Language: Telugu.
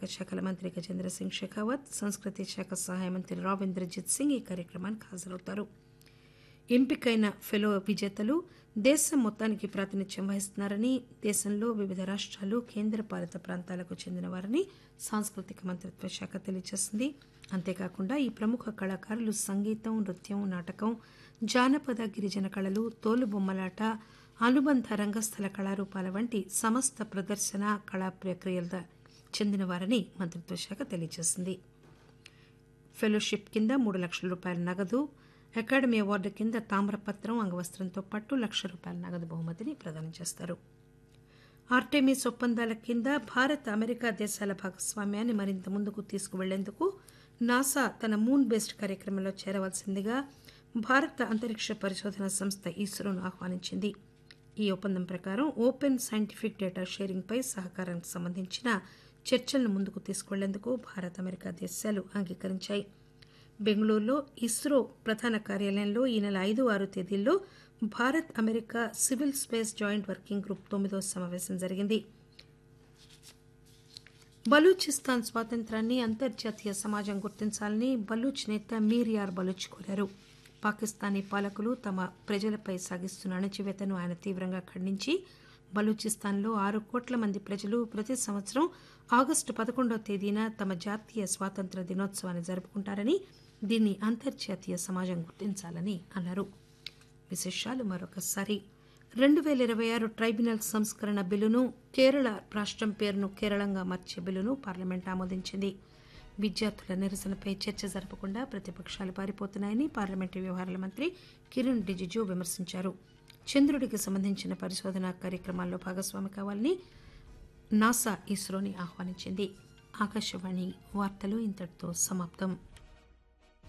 శాఖల మంత్రి గజేంద్ర సింగ్ షెకావత్ సంస్కృతి శాఖ సహాయ మంత్రి రావ్ ఇంద్రజిత్ సింగ్ ఈ కార్యక్రమానికి హాజరవుతారు ఎంపికైన ఫెలో విజేతలు దేశం మొత్తానికి ప్రాతినిధ్యం వహిస్తున్నారని దేశంలో వివిధ రాష్ట్రాలు కేంద్రపాలిత ప్రాంతాలకు చెందిన వారని సాంస్కృతిక మంత్రిత్వ శాఖ తెలియజేసింది అంతేకాకుండా ఈ ప్రముఖ కళాకారులు సంగీతం నృత్యం నాటకం జానపద గిరిజన కళలు తోలుబొమ్మలాట అనుబంధ రంగస్థల కళారూపాల వంటి సమస్త ప్రదర్శన కళా ప్రక్రియల చెందినవారని మంత్రిత్వ శాఖ తెలియజేసింది ఫెలోషిప్ కింద మూడు లక్షల రూపాయల నగదు అకాడమీ అవార్డు కింద తామ్రపత్రం అంగవస్త్రంతో పాటు లక్ష రూపాయల నగదు బహుమతిని ప్రదానం చేస్తారు ఆర్టెమిస్ ఒప్పందాల కింద భారత్ అమెరికా దేశాల భాగస్వామ్యాన్ని మరింత ముందుకు తీసుకువెళ్లేందుకు నాసా తన మూన్ బేస్డ్ కార్యక్రమంలో చేరవలసిందిగా భారత అంతరిక్ష పరిశోధన సంస్థ ఇస్రోను ఆహ్వానించింది ఈ ఒప్పందం ప్రకారం ఓపెన్ సైంటిఫిక్ డేటా షేరింగ్ పై సహకారానికి సంబంధించిన చర్చలను ముందుకు తీసుకువెళ్లేందుకు భారత్ అమెరికా దేశాలు అంగీకరించాయి బెంగళూరులో ఇస్రో ప్రధాన కార్యాలయంలో ఈ నెల ఐదు ఆరు తేదీల్లో Bharat America civil space joint working group తొమ్మిదో సమావేశం జరిగింది బలూచిస్తాన్ స్వాతంత్రాన్ని అంతర్జాతీయ సమాజం గుర్తించాలని బలూచ్ నేత మీర్ యార్ బలూచ్ కోరారు పాకిస్తానీ పాలకులు తమ ప్రజలపై సాగిస్తున్న అణచివేతను ఆయన తీవ్రంగా ఖండించి బలూచిస్తాన్లో ఆరు కోట్ల మంది ప్రజలు ప్రతి సంవత్సరం ఆగస్టు పదకొండవ తేదీన తమ జాతీయ స్వాతంత్ర దినోత్సవాన్ని జరుపుకుంటారని దీన్ని అంతర్జాతీయ సమాజం గుర్తించాలని అన్నారు విశేషాలు మరొకసారి రెండు పేల ఇరవై ఆరు ట్రైబ్యునల్ సంస్కరణ బిల్లును కేరళ రాష్టం పేరును కేరళంగా మార్చే బిల్లును పార్లమెంట్ ఆమోదించింది విద్యార్థుల నిరసనపై చర్చ జరపకుండా ప్రతిపక్షాలు పారిపోతున్నాయని పార్లమెంటరీ వ్యవహారాల మంత్రి కిరణ్ రిజిజు విమర్శించారు చంద్రుడికి సంబంధించిన పరిశోధన కార్యక్రమాల్లో భాగస్వామి కావాలని నాసా ఇస్రోని ఆహ్వానించింది ఆకాశవాణి వార్తలు ఇంతటితో సమాప్తం